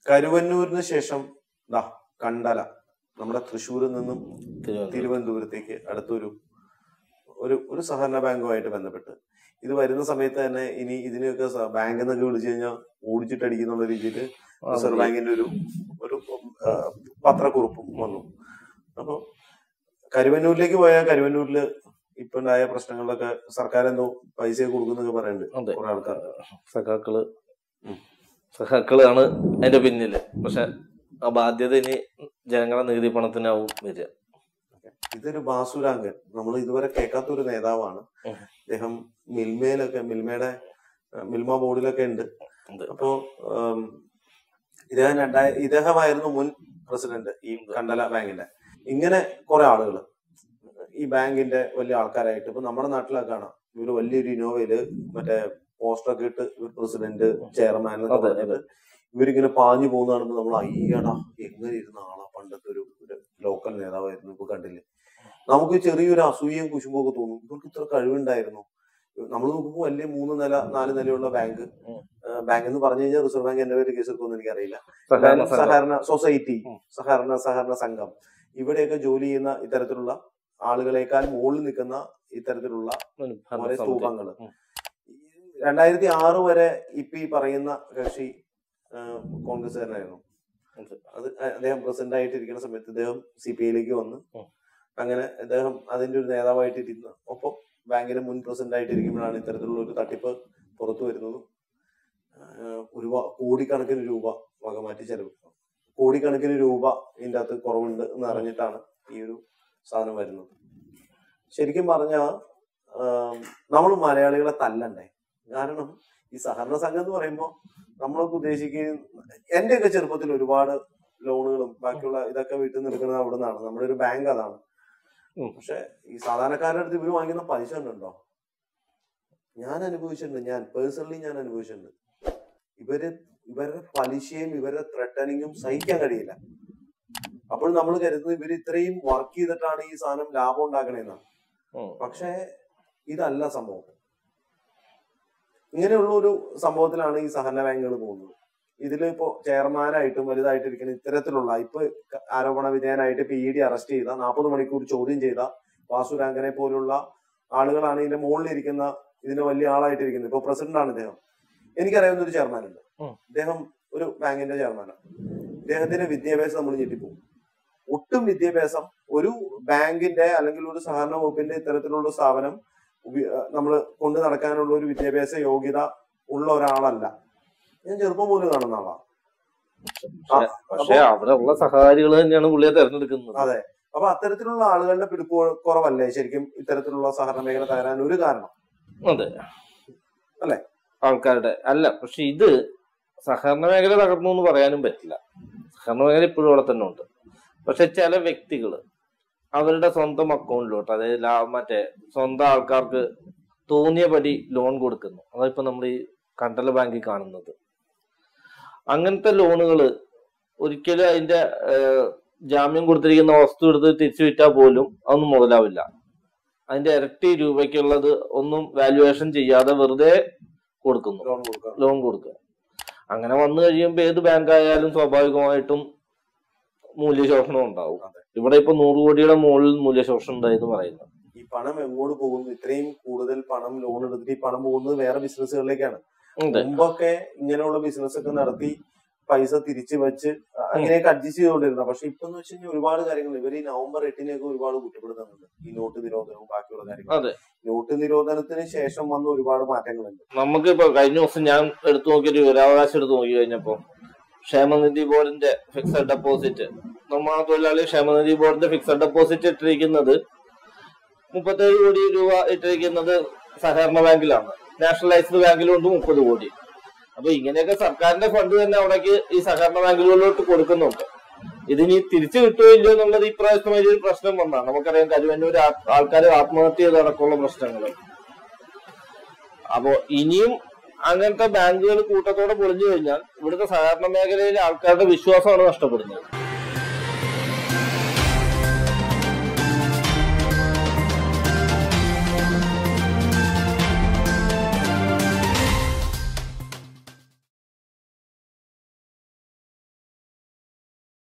കരുവന്നൂരിന് ശേഷം ദാ കണ്ടല നമ്മുടെ തൃശ്ശൂരിൽ നിന്നും തിരുവനന്തപുരം തിരുവനന്തപുരത്തേക്ക് അടുത്തൊരു ഒരു ഒരു സഹകരണ ബാങ്കുമായിട്ട് ബന്ധപ്പെട്ട് ഇത് വരുന്ന സമയത്ത് തന്നെ ഇനി ഇതിനെയൊക്കെ സ- ബാങ്ക് എന്നൊക്കെ വിളിച്ചു കഴിഞ്ഞാൽ ഓടിച്ചിട്ടടിക്കുന്നുള്ള രീതിയിൽ റിസർവ് ബാങ്കിന്റെ ഒരു ഒരു ആ, പത്രക്കുറിപ്പും വന്നു അപ്പൊ കരുവന്നൂരിലേക്ക് പോയാൽ കരുവന്നൂരില് ഇപ്പൊ ഉണ്ടായ പ്രശ്നങ്ങളിലൊക്കെ സർക്കാർ എന്തോ പൈസ കൊടുക്കുന്നൊക്കെ പറയുന്നുണ്ട് അതെ കുറെ ആൾക്കാർ സഖാക്കള് ഉം. സഖാക്കളാണ് അതിന്റെ പിന്നില് പക്ഷെ ആ ബാധ്യത ഇനി ജനങ്ങളുടെ നികുതി പണത്തിനാവും വരിക ഇതൊരു ബാസുരാങ്കൻ നമ്മൾ ഇതുവരെ കേൾക്കാത്ത ഒരു നേതാവാണ് ഉം. അദ്ദേഹം മിൽമയിലൊക്കെ മിൽമയുടെ ആ, മിൽമ ബോർഡിലൊക്കെ ഉണ്ട് ഉണ്ട്. അപ്പോ ഉം, ഇദ്ദേഹം രണ്ടായ ഇദ്ദേഹമായിരുന്നു മുൻ പ്രസിഡന്റ് ഈ കണ്ടല ബാങ്കിന്റെ ഇങ്ങനെ കുറെ ആളുകൾ ഈ ബാങ്കിന്റെ വലിയ ആൾക്കാരായിട്ട് ഇപ്പൊ നമ്മുടെ നാട്ടിലൊക്കെ കാണാം ഇവര് വലിയൊരു ഇന്നോവയില് മറ്റേ പോസ്റ്ററൊക്കെ ഇട്ട് ഇവർ പ്രസിഡന്റ് ചെയർമാൻ എന്നൊക്കെ അതെ, പറഞ്ഞിട്ട് ഇവരിങ്ങനെ പാഞ്ഞു പോകുന്നതാണെന്ന് നമ്മൾ അയ്യടാ എങ്ങനെ ഇരുന്ന ആളാ പണ്ടത്തെ ഒരു ഒരു ലോക്കൽ നേതാവായിരുന്നു ഇപ്പൊ കണ്ടില്ലേ നമുക്ക് ചെറിയൊരു അസൂയയും കുശുമ്പും ഒക്കെ തോന്നും ഇവർക്ക് ഇത്ര കഴിവുണ്ടായിരുന്നു നമ്മൾ നോക്കുമ്പോൾ വലിയ മൂന്ന് നില നാല് നിലയുള്ള ബാങ്ക് ഉം. ബാങ്ക് എന്ന് പറഞ്ഞു കഴിഞ്ഞാൽ റിസർവ് ബാങ്ക് എന്റെ പേര് കേസ് എടുക്കുമെന്ന് എനിക്കറിയില്ല സഹകരണ എന്തായാലും സംഘം. സഹകരണ സൊസൈറ്റി ഉം. സഹകരണ സഹകരണ സംഘം ഇവിടെയൊക്കെ ജോലി ചെയ്യുന്ന ഇത്തരത്തിലുള്ള ആളുകളെക്കാൾ മുകളിൽ നിൽക്കുന്ന ഇത്തരത്തിലുള്ള ഒരു ഭരണ ഓരോ സമിതി. സ്തൂപങ്ങള് ഉം. രണ്ടായിരത്തി ആറ് വരെ ഇപ്പൊ ഈ പറയുന്ന കക്ഷി ആ, കോൺഗ്രസ്സുകാരനായിരുന്നു അതെ. അത് അദ്ദേഹം പ്രസിഡന്റ് ആയിട്ടിരിക്കുന്ന സമയത്ത് അദ്ദേഹം സി പി ഐയിലേക്ക് വന്ന് ഉം. അങ്ങനെ അദ്ദേഹം അതിന്റെ ഒരു നേതാവായിട്ടിരുന്നു ഒപ്പം ബാങ്കിന്റെ മുൻ പ്രസിഡന്റ് ആയിട്ടിരിക്കുമ്പോഴാണ് ഇത്തരത്തിലുള്ള ഒരു തട്ടിപ്പ് പുറത്തു വരുന്നതും ആഹ് ഒരുപാട് കോടിക്കണക്കിന് രൂപ വകമാറ്റി ചെലവ് കോടിക്കണക്കിന് രൂപ ഇതിന്റെ അകത്ത് കുറവുണ്ട് എന്ന് അറിഞ്ഞിട്ടാണ് ഈ ഒരു സാധനം വരുന്നത് ശരിക്കും പറഞ്ഞ നമ്മൾ മലയാളികളെ തല്ലണ്ടേ കാരണം ഈ സഹകരണ സംഘം എന്ന് പറയുമ്പോൾ നമ്മളൊക്കെ ഉദ്ദേശിക്കുന്ന എന്റെയൊക്കെ ചെറുപ്പത്തിൽ ഒരുപാട് ലോണുകളും ബാക്കിയുള്ള ഇതൊക്കെ വീട്ടിൽ നിന്ന് എടുക്കുന്നത് അവിടെ നിന്നാണ് നമ്മുടെ ഒരു ബാങ്ക് അതാണ് ഉം. പക്ഷെ ഈ സാധാരണക്കാരുടെ അടുത്ത് ഇവര് വാങ്ങിക്കുന്ന പലിശ ഉണ്ടോ ഞാൻ അനുഭവിച്ചിട്ടുണ്ട് ഞാൻ പേഴ്സണലി ഞാൻ അനുഭവിച്ചിട്ടുണ്ട് ഇവര് ഇവരുടെ പലിശയും ഇവരുടെ ത്രെട്ടനിങ്ങും സഹിക്കാൻ കഴിയില്ല അപ്പോൾ നമ്മൾ കരുതുന്നത് ഇവർ ഇത്രയും വർക്ക് ചെയ്തിട്ടാണ് ഈ സാധനം ലാഭം ഉണ്ടാക്കണേന്നാണ് ഉം. പക്ഷേ ഇതല്ല സംഭവം ഇങ്ങനെയുള്ള ഒരു സംഭവത്തിലാണ് ഈ സഹകരണ ബാങ്കുകൾ പോകുന്നത് ഇതിലിപ്പോ ചെയർമാനായിട്ടും വലുതായിട്ടിരിക്കുന്ന ഇത്തരത്തിലുള്ള ഇപ്പൊ ആരോപണ വിധേയനായിട്ട് പി ഇ ഡി അറസ്റ്റ് ചെയ്ത നാൽപ്പത് മണിക്കൂർ ചോദ്യം ചെയ്ത വാസുരാങ്കനെ പോലുള്ള ആളുകളാണ് ഇതിന്റെ മുകളിലിരിക്കുന്ന ഇതിന് വലിയ ആളായിട്ടിരിക്കുന്നത് ഇപ്പൊ പ്രസിഡന്റ് ആണ് ഇദ്ദേഹം എനിക്കറിയാവുന്ന ഒരു ചെയർമാൻ ഉണ്ട് ഉം. ഇദ്ദേഹം ഒരു ബാങ്കിന്റെ ചെയർമാനാണ് ഇദ്ദേഹത്തിന്റെ വിദ്യാഭ്യാസം നമ്മൾ ഞെട്ടിപ്പോകും ഒട്ടും വിദ്യാഭ്യാസം ഒരു ബാങ്കിന്റെ അല്ലെങ്കിൽ ഒരു സഹകരണ വകുപ്പിന്റെ ഇത്തരത്തിലുള്ള സ്ഥാപനം നമ്മൾ കൊണ്ടു നടക്കാനുള്ള ഒരു വിദ്യാഭ്യാസ യോഗ്യത ഉള്ള ഒരാളല്ല ഞാൻ ചെറുപ്പം പോലും കാണുന്ന ആളാ ആ, പക്ഷെ അവിടെ ഉള്ള സഹകാരികൾ തന്നെയാണ് പുള്ളിയെ തെരഞ്ഞെടുക്കുന്നത് അതെ അപ്പൊ അത്തരത്തിലുള്ള ആളുകളുടെ പിടിപ്പ് കുറവല്ലേ ശരിക്കും ഇത്തരത്തിലുള്ള സഹകരണ മേഖല തകരാൻ ഒരു കാരണം അതെ അല്ലേ? ആൾക്കാരുടെ അല്ല പക്ഷെ ഇത് സഹകരണ മേഖല തകർന്നു എന്ന് പറയാനും പറ്റില്ല സഹകരണ മേഖല ഇപ്പോഴും അവിടെ തന്നെ ഉണ്ട് പക്ഷെ ചില വ്യക്തികൾ അവരുടെ സ്വന്തം അക്കൗണ്ടിലോട്ട് അതായത് ലാ- മറ്റേ സ്വന്തം ആൾക്കാർക്ക് തോന്നിയ പടി ലോൺ കൊടുക്കുന്നു അതിപ്പോ നമ്മൾ ഈ കണ്ടല ബാങ്കിൽ കാണുന്നത് അങ്ങനത്തെ ലോണുകൾ ഒരിക്കലും അതിന്റെ ഏഹ്, ജാമ്യം കൊടുത്തിരിക്കുന്ന വസ്തു എടുത്ത് തിരിച്ചു വിറ്റാൽ പോലും അതൊന്നും മുതലാവില്ല അതിന്റെ ഇരട്ടി രൂപയ്ക്കുള്ളത് ഒന്നും വാല്യുവേഷൻ ചെയ്യാതെ വെറുതെ കൊടുക്കുന്നു ലോൺ കൊടുക്കുക ലോൺ കൊടുക്കുക അങ്ങനെ വന്നു കഴിയുമ്പോൾ ഏത് ബാങ്ക് ആയാലും സ്വാഭാവികമായിട്ടും മൂല്യശോഷണം ഉണ്ടാവും അതെ. ഇവിടെ ഇപ്പൊ നൂറ് കോടിയുടെ മുകളിൽ മൂല്യശോഷണം ഉണ്ടായെന്ന് പറയുന്നു ഈ പണം എങ്ങോട്ട് പോകുന്നു ഇത്രയും കൂടുതൽ പണം ലോൺ എടുത്തിട്ട് ഈ പണം പോകുന്നത് വേറെ ബിസിനസ്സുകളിലേക്കാണ് അതെ മുമ്പൊക്കെ ഇങ്ങനെയുള്ള ബിസിനസ് ഒക്കെ നടത്തി പൈസ തിരിച്ചു വെച്ച് അങ്ങനെയൊക്കെ അഡ്ജസ്റ്റ് ചെയ്തുകൊണ്ടിരുന്ന പക്ഷെ ഇപ്പൊ എന്ന് വെച്ച് കഴിഞ്ഞാൽ ഒരുപാട് കാര്യങ്ങൾ ഇവർ ഈ നവംബർ എട്ടിനെയൊക്കെ ഒരുപാട് കുറ്റപ്പെടുത്തുന്നുണ്ട് ഈ നോട്ട് നിരോധനവും ബാക്കിയുള്ള കാര്യങ്ങൾ അതെ. നോട്ട് നിരോധനത്തിന് ശേഷം വന്ന ഒരുപാട് മാറ്റങ്ങളുണ്ട് നമുക്ക് ഇപ്പൊ കഴിഞ്ഞ ദിവസം ഞാൻ എടുത്തു നോക്കിയൊരു വിവരാവകാശം എടുത്തു നോക്കി കഴിഞ്ഞപ്പോ ക്ഷേമനിധി ബോർഡിന്റെ ഫിക്സഡ് ഡെപ്പോസിറ്റ് നിർമ്മാണ തൊഴിലാളി ക്ഷേമനിധി ബോർഡിന്റെ ഫിക്സഡ് ഡെപ്പോസിറ്റ് ഇട്ടിരിക്കുന്നത് മുപ്പത്തേഴ് കോടി രൂപ ഇട്ടിരിക്കുന്നത് സഹകരണ ബാങ്കിലാണ് നാഷണലൈസ്ഡ് ബാങ്കിലുണ്ട് മുപ്പത് കോടി അപ്പൊ ഇങ്ങനെയൊക്കെ സർക്കാരിന്റെ ഫണ്ട് തന്നെ അവിടേക്ക് ഈ സഹകരണ ബാങ്കുകളിലോട്ട് കൊടുക്കുന്നുണ്ട് ഇതിനി തിരിച്ചു കിട്ടുമോ ഇല്ലയോ എന്നുള്ളത് ഇപ്രാവശ്യം വലിയൊരു പ്രശ്നം വന്നതാണ് നമുക്കറിയാം കരുവന്നൂർ ആൾക്കാർ ആത്മഹത്യ ചെയ്തടക്കമുള്ള പ്രശ്നങ്ങൾ അപ്പോ ഇനിയും അങ്ങനത്തെ ബാങ്കുകൾ കൂട്ടത്തോടെ പൊളിഞ്ഞു കഴിഞ്ഞാൽ ഇവിടുത്തെ സഹകരണ മേഖലയിലെ ആൾക്കാരുടെ വിശ്വാസമാണ് നഷ്ടപ്പെടുന്നത്